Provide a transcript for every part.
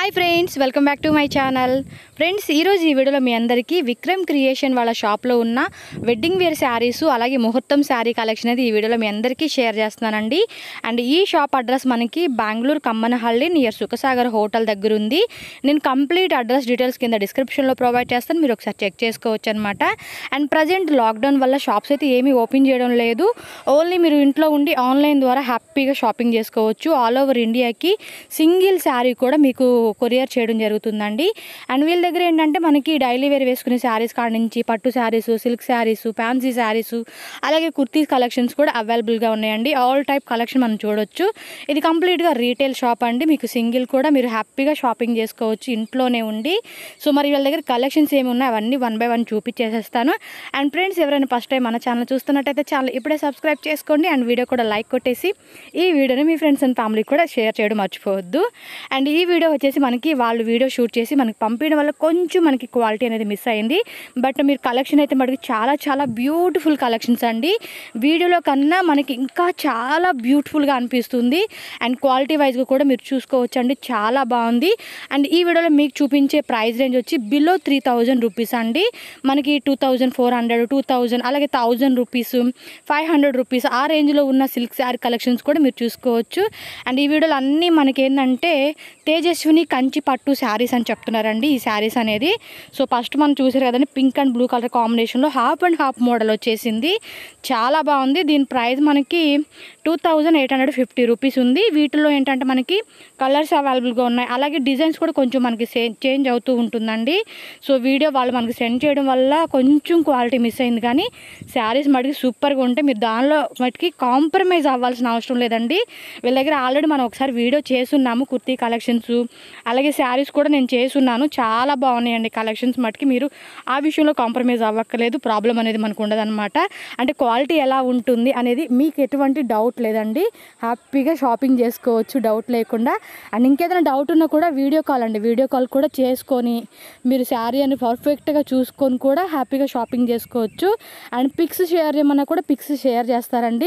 hi friends welcome back to my channel friends ఈరోజు ఈ వీడియోలో మీ అందరికీ విక్రమ్ క్రియేషన్ వాళ్ళ షాప్లో ఉన్న వెడ్డింగ్ వేర్ శారీస్ అలాగే ముహూర్తం శారీ కలెక్షన్ అనేది ఈ వీడియోలో మీ అందరికీ షేర్ చేస్తున్నానండి అండ్ ఈ షాప్ అడ్రస్ మనకి బెంగళూరు కమ్మనహళ్ళి నియర్ సుఖసాగర్ హోటల్ దగ్గర ఉంది నేను కంప్లీట్ అడ్రస్ డీటెయిల్స్ కింద డిస్క్రిప్షన్లో ప్రొవైడ్ చేస్తాను మీరు ఒకసారి చెక్ చేసుకోవచ్చు అనమాట అండ్ ప్రజెంట్ లాక్డౌన్ వల్ల షాప్స్ అయితే ఏమీ ఓపెన్ చేయడం లేదు ఓన్లీ మీరు ఇంట్లో ఉండి ఆన్లైన్ ద్వారా హ్యాపీగా షాపింగ్ చేసుకోవచ్చు ఆల్ ఓవర్ ఇండియాకి సింగిల్ శారీ కూడా మీకు కొరియర్ చేయడం జరుగుతుందండి అండ్ వీళ్ళ దగ్గర ఏంటంటే మనకి డైలీ వేర్ వేసుకునే శారీస్ కాడ నుంచి పట్టు శారీస్ సిల్క్ శారీస్ ఫ్యాన్సీ శారీస్ అలాగే కుర్తీస్ కలెక్షన్స్ కూడా అవైలబుల్గా ఉన్నాయండి ఆల్ టైప్ కలెక్షన్ మనం చూడొచ్చు ఇది కంప్లీట్గా రీటైల్ షాప్ అండి మీకు సింగిల్ కూడా మీరు హ్యాపీగా షాపింగ్ చేసుకోవచ్చు ఇంట్లోనే ఉండి సో మరి వీళ్ళ దగ్గర కలెక్షన్స్ ఏమి ఉన్నాయి అవన్నీ వన్ బై వన్ చూపించేసేస్తాను అండ్ ఫ్రెండ్స్ ఎవరైనా ఫస్ట్ టైం మన ఛానల్ చూస్తున్నట్టయితే ఛానల్ ఇప్పుడే సబ్స్క్రైబ్ చేసుకోండి అండ్ వీడియో కూడా లైక్ కొట్టేసి ఈ వీడియోని మీ ఫ్రెండ్స్ అండ్ ఫ్యామిలీకి కూడా షేర్ చేయడం మర్చిపోవద్దు అండ్ ఈ వీడియో వచ్చేసి మనకి వాళ్ళు వీడియో షూట్ చేసి మనకి పంపించడం వల్ల కొంచెం మనకి క్వాలిటీ అనేది మిస్ అయింది బట్ మీరు కలెక్షన్ అయితే మనకి చాలా చాలా బ్యూటిఫుల్ కలెక్షన్స్ అండి వీడియోలో కన్నా మనకి ఇంకా చాలా బ్యూటిఫుల్గా అనిపిస్తుంది అండ్ క్వాలిటీ వైజ్గా కూడా మీరు చూసుకోవచ్చు అండి చాలా బాగుంది అండ్ ఈ వీడియోలో మీకు చూపించే ప్రైస్ రేంజ్ వచ్చి బిలో త్రీ థౌజండ్ రూపీస్ అండి మనకి two thousand four hundred two thousand అలాగే thousand rupees five hundred rupees ఆ రేంజ్లో ఉన్న సిల్క్ శారీ కలెక్షన్స్ కూడా మీరు చూసుకోవచ్చు అండ్ ఈ వీడియోలో అన్నీ మనకి ఏంటంటే తేజస్విని కంచి పట్టు శారీస్ అని చెప్తున్నారండి ఈ శారీస్ అనేది సో ఫస్ట్ మనం చూసారు కదండి పింక్ అండ్ బ్లూ కలర్ కాంబినేషన్లో హాఫ్ అండ్ హాఫ్ మోడల్ వచ్చేసింది చాలా బాగుంది దీని ప్రైస్ మనకి two thousand eight hundred fifty rupees ఉంది వీటిలో ఏంటంటే మనకి కలర్స్ అవైలబుల్గా ఉన్నాయి అలాగే డిజైన్స్ కూడా కొంచెం మనకి చేంజ్ అవుతూ ఉంటుందండి సో వీడియో వాళ్ళు మనకి సెండ్ చేయడం వల్ల కొంచెం క్వాలిటీ మిస్ అయింది కానీ శారీస్ మటుకి సూపర్గా ఉంటే మీరు దానిలో మటుకి కాంప్రమైజ్ అవ్వాల్సిన అవసరం లేదండి వీళ్ళ దగ్గర ఆల్రెడీ మనం ఒకసారి వీడియో చేస్తున్నాము కుర్తీ కలెక్షన్స్ అలాగే శారీస్ కూడా నేను చేసున్నాను చాలా బాగున్నాయండి కలెక్షన్స్ మటుకి మీరు ఆ విషయంలో కాంప్రమైజ్ అవ్వక్కలేదు ప్రాబ్లం అనేది మనకు ఉండదన్నమాట అంటే క్వాలిటీ ఎలా ఉంటుంది అనేది మీకు ఎటువంటి డౌట్ లేదండి హ్యాపీగా షాపింగ్ చేసుకోవచ్చు డౌట్ లేకుండా అండ్ ఇంకేదైనా డౌట్ ఉన్నా కూడా వీడియో కాల్ అండి వీడియో కాల్ కూడా చేసుకొని మీరు శారీ అని పర్ఫెక్ట్గా చూసుకొని కూడా హ్యాపీగా షాపింగ్ చేసుకోవచ్చు అండ్ పిక్స్ షేర్ చేయమన్నా కూడా పిక్స్ షేర్ చేస్తారండి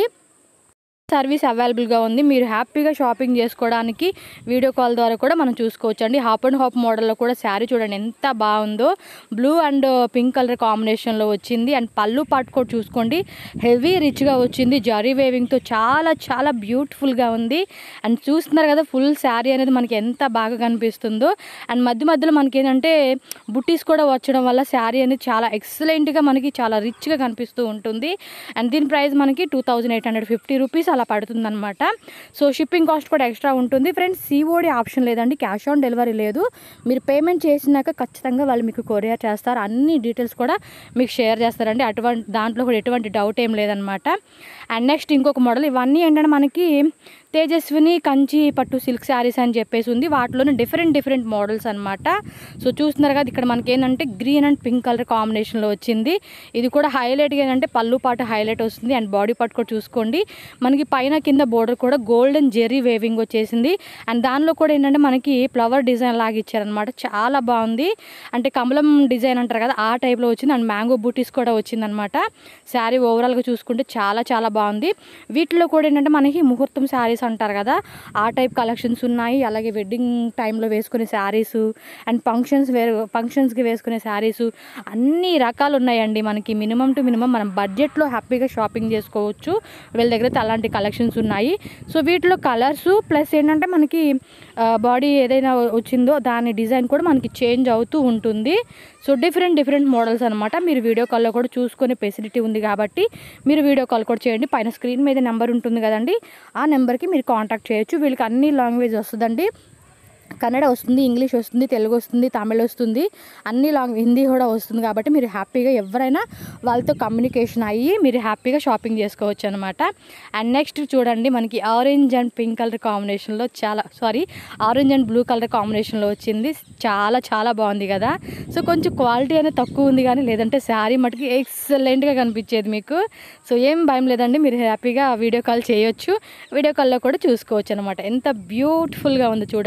సర్వీస్ అవైలబుల్గా ఉంది మీరు హ్యాపీగా షాపింగ్ చేసుకోవడానికి వీడియో కాల్ ద్వారా కూడా మనం చూసుకోవచ్చు అండి హాప్ అండ్ హాప్ మోడల్లో కూడా శారీ చూడండి ఎంత బాగుందో బ్లూ అండ్ పింక్ కలర్ కాంబినేషన్లో వచ్చింది అండ్ పళ్ళు పాటు కూడా చూసుకోండి హెవీ రిచ్గా వచ్చింది జరీ వేవింగ్తో చాలా చాలా బ్యూటిఫుల్గా ఉంది అండ్ చూస్తున్నారు కదా ఫుల్ శారీ అనేది మనకి ఎంత బాగా కనిపిస్తుందో అండ్ మధ్య మధ్యలో మనకి ఏంటంటే బుట్టీస్ కూడా వచ్చడం వల్ల శారీ అనేది చాలా ఎక్సలెంట్గా మనకి చాలా రిచ్గా కనిపిస్తూ ఉంటుంది అండ్ దీని ప్రైస్ మనకి two thousand eight hundred fifty rupees అలా పడుతుందన్నమాట సో షిప్పింగ్ కాస్ట్ కూడా ఎక్స్ట్రా ఉంటుంది ఫ్రెండ్స్ సిఓడి ఆప్షన్ లేదండి క్యాష్ ఆన్ డెలివరీ లేదు మీరు పేమెంట్ చేసినాక ఖచ్చితంగా వాళ్ళు మీకు కొరియర్ చేస్తారు అన్ని డీటెయిల్స్ కూడా మీకు షేర్ చేస్తారండి అటువంటి దాంట్లో కూడా ఎటువంటి డౌట్ ఏం లేదనమాట అండ్ నెక్స్ట్ ఇంకొక మోడల్ ఇవన్నీ ఏంటంటే మనకి తేజస్విని కంచి పట్టు సిల్క్ శారీస్ అని చెప్పేసి ఉంది వాటిలోనే డిఫరెంట్ డిఫరెంట్ మోడల్స్ అనమాట సో చూస్తున్నారు కదా ఇక్కడ మనకి ఏంటంటే గ్రీన్ అండ్ పింక్ కలర్ కాంబినేషన్లో వచ్చింది ఇది కూడా హైలైట్గా ఏంటంటే పళ్ళు పాటు హైలైట్ వస్తుంది అండ్ బాడీ పార్ట్ కూడా చూసుకోండి మనకి పైన కింద బోర్డర్ కూడా గోల్డెన్ జెర్రీ వేవింగ్ వచ్చేసింది అండ్ దానిలో కూడా ఏంటంటే మనకి ఫ్లవర్ డిజైన్ లాగా ఇచ్చారనమాట చాలా బాగుంది అంటే కమలం డిజైన్ అంటారు కదా ఆ టైప్లో వచ్చింది అండ్ మ్యాంగో బూటీస్ కూడా వచ్చిందనమాట శారీ ఓవరాల్గా చూసుకుంటే చాలా చాలా బాగుంది వీటిలో కూడా ఏంటంటే మనకి ముహూర్తం శారీస్ అంటారు కదా ఆ టైప్ కలెక్షన్స్ ఉన్నాయి అలాగే వెడ్డింగ్ టైంలో వేసుకునే శారీస్ అండ్ ఫంక్షన్స్ వేరు ఫంక్షన్స్కి వేసుకునే శారీస్ అన్ని రకాలు ఉన్నాయండి మనకి మినిమం టు మినిమం మనం బడ్జెట్లో హ్యాపీగా షాపింగ్ చేసుకోవచ్చు వీళ్ళ దగ్గర అయితే అలాంటి కలెక్షన్స్ ఉన్నాయి సో వీటిలో కలర్స్ ప్లస్ ఏంటంటే మనకి బాడీ ఏదైనా వచ్చిందో దాని డిజైన్ కూడా మనకి చేంజ్ అవుతూ ఉంటుంది సో డిఫరెంట్ డిఫరెంట్ మోడల్స్ అనమాట మీరు వీడియో కాల్లో కూడా చూసుకునే ఫెసిలిటీ ఉంది కాబట్టి మీరు వీడియో కాల్ కూడా చేయండి పైన స్క్రీన్ మీద నెంబర్ ఉంటుంది కదండి ఆ నెంబర్కి మీరు కాంటాక్ట్ చేయొచ్చు వీళ్ళకి అన్ని లాంగ్వేజ్ వస్తుందండి కన్నడ వస్తుంది ఇంగ్లీష్ వస్తుంది తెలుగు వస్తుంది తమిళ్ వస్తుంది అన్ని లాంగ్ హిందీ కూడా వస్తుంది కాబట్టి మీరు హ్యాపీగా ఎవరైనా వాళ్ళతో కమ్యూనికేషన్ అయ్యి మీరు హ్యాపీగా షాపింగ్ చేసుకోవచ్చు అనమాట అండ్ నెక్స్ట్ చూడండి మనకి ఆరెంజ్ అండ్ పింక్ కలర్ కాంబినేషన్లో చాలా sorry orange and blue colour కాంబినేషన్లో వచ్చింది చాలా చాలా బాగుంది కదా సో కొంచెం క్వాలిటీ అనేది తక్కువ ఉంది కానీ లేదంటే శారీ మటుకి ఎక్సలెంట్గా కనిపించేది మీకు సో ఏం భయం లేదండి మీరు హ్యాపీగా వీడియో కాల్ చేయొచ్చు వీడియో కాల్లో కూడా చూసుకోవచ్చు అనమాట ఎంత బ్యూటిఫుల్గా ఉంది చూడండి మొత్తం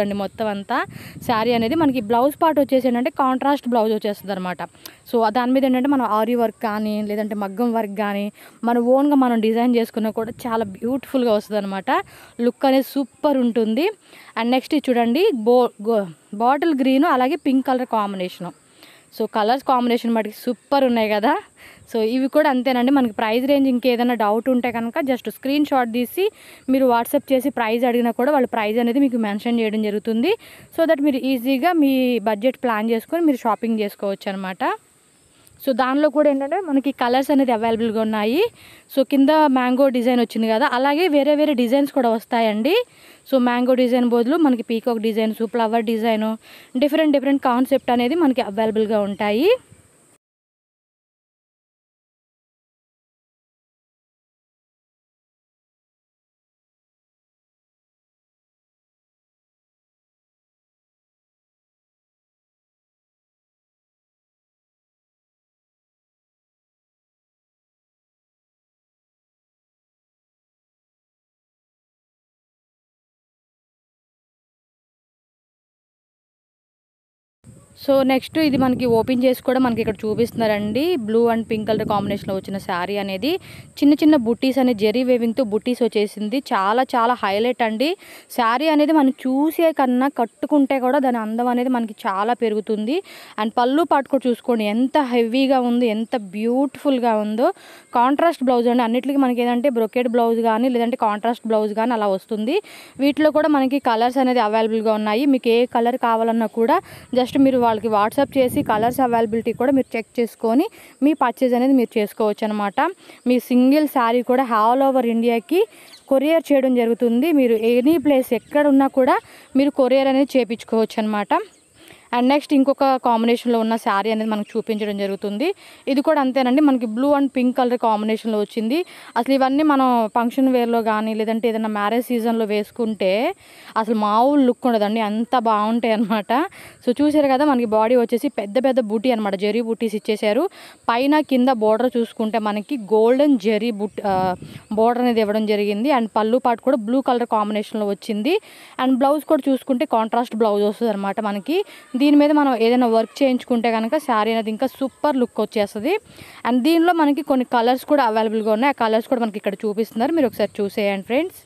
అంతా శారీ అనేది మనకి బ్లౌజ్ పార్ట్ వచ్చేసి ఏంటంటే కాంట్రాస్ట్ బ్లౌజ్ వచ్చేస్తుంది అనమాట సో దాని మీద ఏంటంటే మనం ఆరి వర్క్ కానీ లేదంటే మగ్గం వర్క్ కానీ మన ఓన్గా మనం డిజైన్ చేసుకున్నా కూడా చాలా బ్యూటిఫుల్గా వస్తుంది అనమాట లుక్ అనేది సూపర్ ఉంటుంది అండ్ నెక్స్ట్ ఇది చూడండి బో బాటిల్ గ్రీన్ అలాగే pink colour combination so colours combination మటుకి సూపర్ ఉన్నాయి కదా సో ఇవి కూడా అంతేనండి మనకి ప్రైస్ రేంజ్ ఇంకేదైనా డౌట్ ఉంటే కనుక జస్ట్ స్క్రీన్ షాట్ తీసి మీరు వాట్సాప్ చేసి ప్రైస్ అడిగినా కూడా వాళ్ళ ప్రైస్ అనేది మీకు మెన్షన్ చేయడం జరుగుతుంది సో దట్ మీరు ఈజీగా మీ బడ్జెట్ ప్లాన్ చేసుకొని మీరు షాపింగ్ చేసుకోవచ్చు అనమాట సో దానిలో కూడా ఏంటంటే మనకి కలర్స్ అనేది అవైలబుల్గా ఉన్నాయి సో కింద మ్యాంగో డిజైన్ వచ్చింది కదా అలాగే వేరే వేరే డిజైన్స్ కూడా వస్తాయండి సో మ్యాంగో డిజైన్ బదులు మనకి peacock designs flower design different different concept అనేది మనకి అవైలబుల్గా ఉంటాయి సో నెక్స్ట్ ఇది మనకి ఓపెన్ చేసి కూడా మనకి ఇక్కడ చూపిస్తున్నారండి బ్లూ అండ్ పింక్ కలర్ కాంబినేషన్లో వచ్చిన శారీ అనేది చిన్న చిన్న బుట్టీస్ అనేది జెరీ వేవింగ్తో బుట్టీస్ వచ్చేసింది చాలా చాలా హైలైట్ అండి శారీ అనేది మనం చూసే కన్నా కట్టుకుంటే కూడా దాని అందం అనేది మనకి చాలా పెరుగుతుంది అండ్ పళ్ళు పాటు కూడా చూసుకోండి ఎంత హెవీగా ఉంది ఎంత బ్యూటిఫుల్గా ఉందో కాంట్రాస్ట్ బ్లౌజ్ అండి అన్నిటికీ మనకి ఏంటంటే బ్రొకెట్ బ్లౌజ్ కానీ లేదంటే కాంట్రాస్ట్ బ్లౌజ్ కానీ అలా వస్తుంది వీటిలో కూడా మనకి కలర్స్ అనేది అవైలబుల్గా ఉన్నాయి మీకు ఏ కలర్ కావాలన్నా కూడా జస్ట్ మీరు వాళ్ళకి వాట్సాప్ చేసి కలర్స్ అవైలబిలిటీ కూడా మీరు చెక్ చేసుకొని మీ పర్చేజ్ అనేది మీరు చేసుకోవచ్చు అనమాట మీ సింగిల్ శారీ కూడా ఆల్ ఓవర్ ఇండియాకి కొరియర్ చేయడం జరుగుతుంది మీరు ఎనీ ప్లేస్ ఎక్కడ ఉన్నా కూడా మీరు కొరియర్ అనేది చేయించుకోవచ్చు అనమాట అండ్ నెక్స్ట్ ఇంకొక కాంబినేషన్లో ఉన్న శారీ అనేది మనకు చూపించడం జరుగుతుంది ఇది కూడా అంతేనండి మనకి బ్లూ అండ్ పింక్ కలర్ కాంబినేషన్లో వచ్చింది అసలు ఇవన్నీ మనం ఫంక్షన్ వేర్లో కానీ లేదంటే ఏదైనా మ్యారేజ్ సీజన్లో వేసుకుంటే అసలు మామూలు లుక్ ఉండదండి అంత బాగుంటాయి అనమాట సో చూసారు కదా మనకి బాడీ వచ్చేసి పెద్ద పెద్ద బూటీ అనమాట జరీ బూటీస్ ఇచ్చేసారు పైన కింద బోర్డర్ చూసుకుంటే మనకి గోల్డెన్ జరీ బుట్ బోర్డర్ అనేది ఇవ్వడం జరిగింది అండ్ పళ్ళు పాటు కూడా బ్లూ కలర్ కాంబినేషన్లో వచ్చింది అండ్ బ్లౌజ్ కూడా చూసుకుంటే కాంట్రాస్ట్ బ్లౌజ్ వస్తుంది అనమాట మనకి దీని మీద మనం ఏదైనా వర్క్ చేయించుకుంటే కనుక శారీ అనేది ఇంకా సూపర్ లుక్ వచ్చేస్తుంది అండ్ దీనిలో మనకి కొన్ని కలర్స్ కూడా అవైలబుల్గా ఉన్నాయి ఆ కలర్స్ కూడా మనకి ఇక్కడ చూపిస్తున్నారు మీరు ఒకసారి చూసేయండి ఫ్రెండ్స్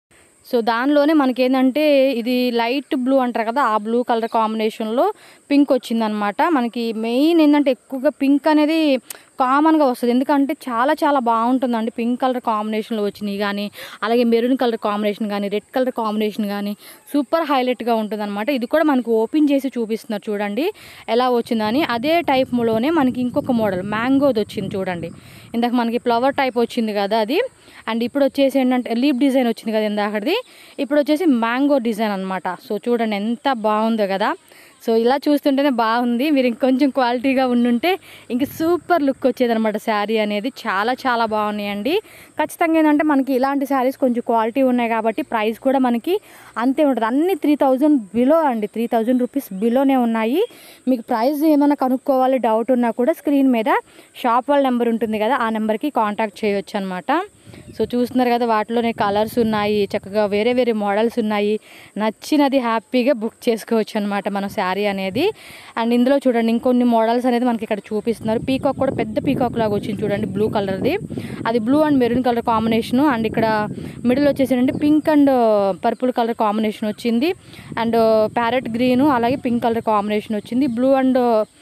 సో దానిలోనే మనకి ఏంటంటే ఇది లైట్ బ్లూ అంటారు కదా ఆ బ్లూ కలర్ కాంబినేషన్లో పింక్ వచ్చిందనమాట మనకి మెయిన్ ఏంటంటే ఎక్కువగా పింక్ అనేది కామన్గా వస్తుంది ఎందుకంటే చాలా చాలా బాగుంటుందండి పింక్ కలర్ కాంబినేషన్లో వచ్చినాయి కానీ అలాగే మెరూన్ కలర్ కాంబినేషన్ కానీ రెడ్ కలర్ కాంబినేషన్ కానీ సూపర్ హైలైట్గా ఉంటుందన్నమాట ఇది కూడా మనకు ఓపెన్ చేసి చూపిస్తున్నారు చూడండి ఎలా వచ్చిందని అదే టైప్లోనే మనకి ఇంకొక మోడల్ మ్యాంగోది వచ్చింది చూడండి ఇందాక మనకి ఫ్లవర్ టైప్ వచ్చింది కదా అది అండ్ ఇప్పుడు వచ్చేసి ఏంటంటే లీప్ డిజైన్ వచ్చింది కదా ఇందాకది ఇప్పుడు వచ్చేసి మ్యాంగో డిజైన్ అనమాట సో చూడండి ఎంత బాగుందో కదా సో ఇలా చూస్తుంటేనే బాగుంది మీరు ఇంకొంచెం క్వాలిటీగా ఉండుంటే ఇంక సూపర్ లుక్ వచ్చేదనమాట శారీ అనేది చాలా చాలా బాగున్నాయండి ఖచ్చితంగా ఏంటంటే మనకి ఇలాంటి శారీస్ కొంచెం క్వాలిటీ ఉన్నాయి కాబట్టి ప్రైస్ కూడా మనకి అంతే ఉంటుంది అన్ని త్రీ థౌజండ్ బిలో అండి త్రీ థౌజండ్ రూపీస్ బిలోనే ఉన్నాయి మీకు ప్రైస్ ఏమైనా కనుక్కోవాలి డౌట్ ఉన్నా కూడా స్క్రీన్ మీద షాప్ వాళ్ళ నెంబర్ ఉంటుంది కదా ఆ నెంబర్కి కాంటాక్ట్ చేయొచ్చు అనమాట సో చూస్తున్నారు కదా వాటిలోనే కలర్స్ ఉన్నాయి చక్కగా వేరే వేరే మోడల్స్ ఉన్నాయి నచ్చినది హ్యాపీగా బుక్ చేసుకోవచ్చు అనమాట మన శారీ అనేది అండ్ ఇందులో చూడండి ఇంకొన్ని మోడల్స్ అనేది మనకి ఇక్కడ చూపిస్తున్నారు పీకాక్ కూడా పెద్ద పీకాక్ లాగా వచ్చింది చూడండి బ్లూ కలర్ది అది blue and maroon colour combination and ఇక్కడ మిడిల్ వచ్చేసి pink and purple colour combination వచ్చింది అండ్ ప్యారెట్ గ్రీన్ అలాగే పింక్ కలర్ కాంబినేషన్ వచ్చింది బ్లూ అండ్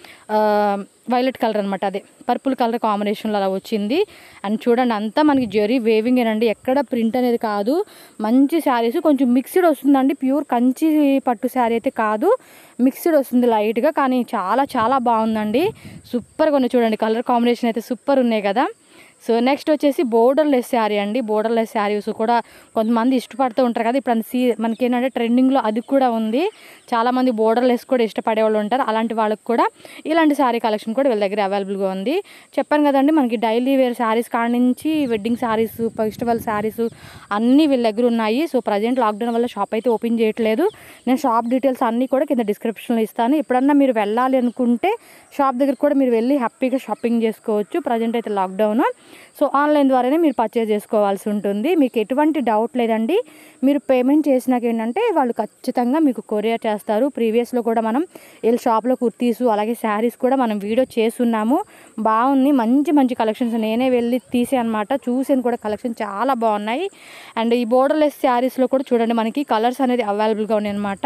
వైలెట్ కలర్ అనమాట అదే పర్పుల్ కలర్ కాంబినేషన్లో అలా వచ్చింది అండ్ చూడండి అంతా మనకి జరీ వేవింగ్ ఏనండి ఎక్కడ ప్రింట్ అనేది కాదు మంచి శారీస్ కొంచెం మిక్స్డ్ వస్తుందండి ప్యూర్ కంచి పట్టు శారీ అయితే కాదు మిక్స్డ్ వస్తుంది లైట్గా కానీ చాలా చాలా బాగుందండి సూపర్గా ఉన్నాయి చూడండి కలర్ కాంబినేషన్ అయితే సూపర్ ఉన్నాయి కదా సో నెక్స్ట్ వచ్చేసి బోర్డర్లెస్ శారీ అండి బోర్డర్లెస్ శారీస్ కూడా కొంతమంది ఇష్టపడుతూ ఉంటారు కదా ఇప్పుడు సీ మనకి ఏంటంటే ట్రెండింగ్లో అది కూడా ఉంది చాలామంది బోర్డర్లెస్ కూడా ఇష్టపడే వాళ్ళు ఉంటారు అలాంటి వాళ్ళకి కూడా ఇలాంటి శారీ కలెక్షన్ కూడా వీళ్ళ దగ్గర అవైలబుల్గా ఉంది చెప్పాను కదండి మనకి డైలీ వేర్ శారీస్ కాడ నుంచి వెడ్డింగ్ శారీస్ ఫెస్టివల్ శారీస్ అన్నీ వీళ్ళ దగ్గర ఉన్నాయి సో ప్రజెంట్ లాక్డౌన్ వల్ల షాప్ అయితే ఓపెన్ చేయట్లేదు నేను షాప్ డీటెయిల్స్ అన్నీ కూడా కింద డిస్క్రిప్షన్లో ఇస్తాను ఎప్పుడన్నా మీరు వెళ్ళాలి అనుకుంటే షాప్ దగ్గర కూడా మీరు వెళ్ళి హ్యాపీగా షాపింగ్ చేసుకోవచ్చు ప్రజెంట్ అయితే లాక్డౌన్ సో ఆన్లైన్ ద్వారానే మీరు పర్చేజ్ చేసుకోవాల్సి ఉంటుంది మీకు ఎటువంటి డౌట్ లేదండి మీరు పేమెంట్ చేసినాక ఏంటంటే వాళ్ళు ఖచ్చితంగా మీకు కొరియర్ చేస్తారు ప్రీవియస్లో కూడా మనం వీళ్ళ షాప్లో కుర్తీసు అలాగే శారీస్ కూడా మనం వీడియో చేస్తున్నాము బాగుంది మంచి మంచి కలెక్షన్స్ నేనే వెళ్ళి తీసే అనమాట చూసాను కూడా కలెక్షన్ చాలా బాగున్నాయి అండ్ ఈ బోర్డర్లెస్ శారీస్లో కూడా చూడండి మనకి కలర్స్ అనేది అవైలబుల్గా ఉన్నాయి అనమాట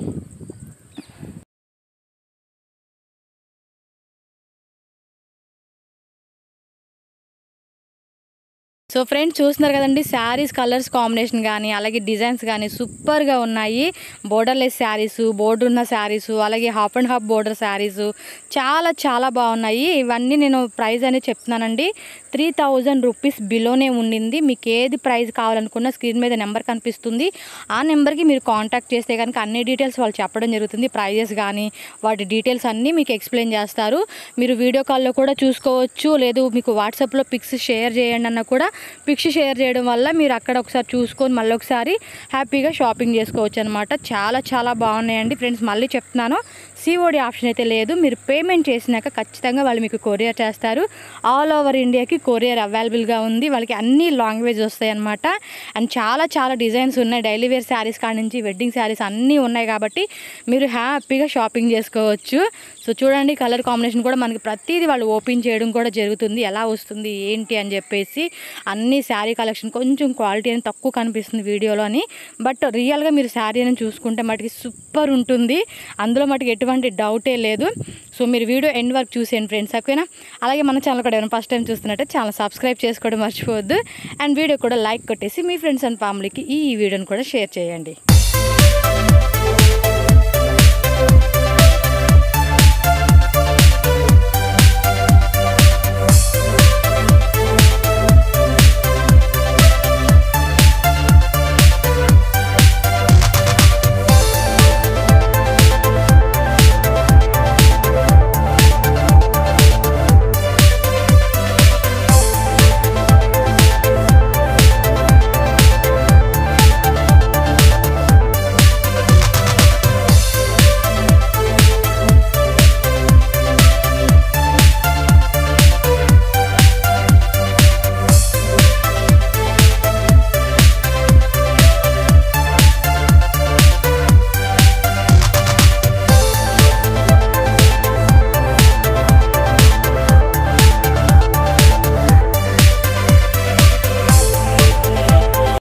సో ఫ్రెండ్స్ చూస్తున్నారు కదండి శారీస్ కలర్స్ కాంబినేషన్ కానీ అలాగే డిజైన్స్ కానీ సూపర్గా ఉన్నాయి బోర్డర్లెస్ శారీస్ బోర్డర్ ఉన్న శారీస్ అలాగే half and half border saris చాలా చాలా బాగున్నాయి ఇవన్నీ నేను ప్రైస్ అనేది చెప్తున్నానండి త్రీ థౌజండ్ రూపీస్ బిలోనే ఉండింది మీకు ఏది ప్రైస్ కావాలనుకున్న స్క్రీన్ మీద నెంబర్ కనిపిస్తుంది ఆ నెంబర్కి మీరు కాంటాక్ట్ చేస్తే కనుక అన్ని డీటెయిల్స్ వాళ్ళు చెప్పడం జరుగుతుంది ప్రైజెస్ కానీ వాటి డీటెయిల్స్ అన్నీ మీకు ఎక్స్ప్లెయిన్ చేస్తారు మీరు వీడియో కాల్లో కూడా చూసుకోవచ్చు లేదు మీకు వాట్సాప్లో పిక్స్ షేర్ చేయండి అన్న కూడా పిక్స్ షేర్ చేయడం వల్ల మీరు అక్కడ ఒకసారి చూసుకొని మళ్ళీ ఒకసారి హ్యాపీగా షాపింగ్ చేసుకోవచ్చు అనమాట చాలా చాలా బాగున్నాయండి ఫ్రెండ్స్ మళ్ళీ చెప్తున్నాను సిఓడి ఆప్షన్ అయితే లేదు మీరు పేమెంట్ చేసినాక ఖచ్చితంగా వాళ్ళు మీకు కొరియర్ చేస్తారు ఆల్ ఓవర్ ఇండియాకి కొరియర్ అవైలబుల్గా ఉంది వాళ్ళకి అన్ని లాంగ్వేజ్ వస్తాయి అనమాట అండ్ చాలా చాలా డిజైన్స్ ఉన్నాయి డైలీ వేర్ శారీస్ కాడ నుంచి వెడ్డింగ్ శారీస్ అన్నీ ఉన్నాయి కాబట్టి మీరు హ్యాపీగా షాపింగ్ చేసుకోవచ్చు సో చూడండి కలర్ కాంబినేషన్ కూడా మనకి ప్రతిదీ వాళ్ళు ఓపెన్ చేయడం కూడా జరుగుతుంది ఎలా వస్తుంది ఏంటి అని చెప్పేసి అన్ని శారీ కలెక్షన్ కొంచెం క్వాలిటీ అనేది తక్కువ కనిపిస్తుంది వీడియోలోని బట్ రియల్గా మీరు శారీ అని చూసుకుంటే మటుకి సూపర్ ఉంటుంది అందులో మటుకు ఎటువంటి డౌటే లేదు సో మీరు వీడియో ఎండ్ వరకు చూసేయండి ఫ్రెండ్స్ ఓకేనా అలాగే మన ఛానల్ కూడా ఏమైనా ఫస్ట్ టైం చూస్తున్నట్టే ఛానల్ సబ్స్క్రైబ్ చేసుకోవడం మర్చిపోవద్దు అండ్ వీడియో కూడా లైక్ కొట్టేసి మీ ఫ్రెండ్స్ అండ్ ఫ్యామిలీకి ఈ వీడియోని కూడా షేర్ చేయండి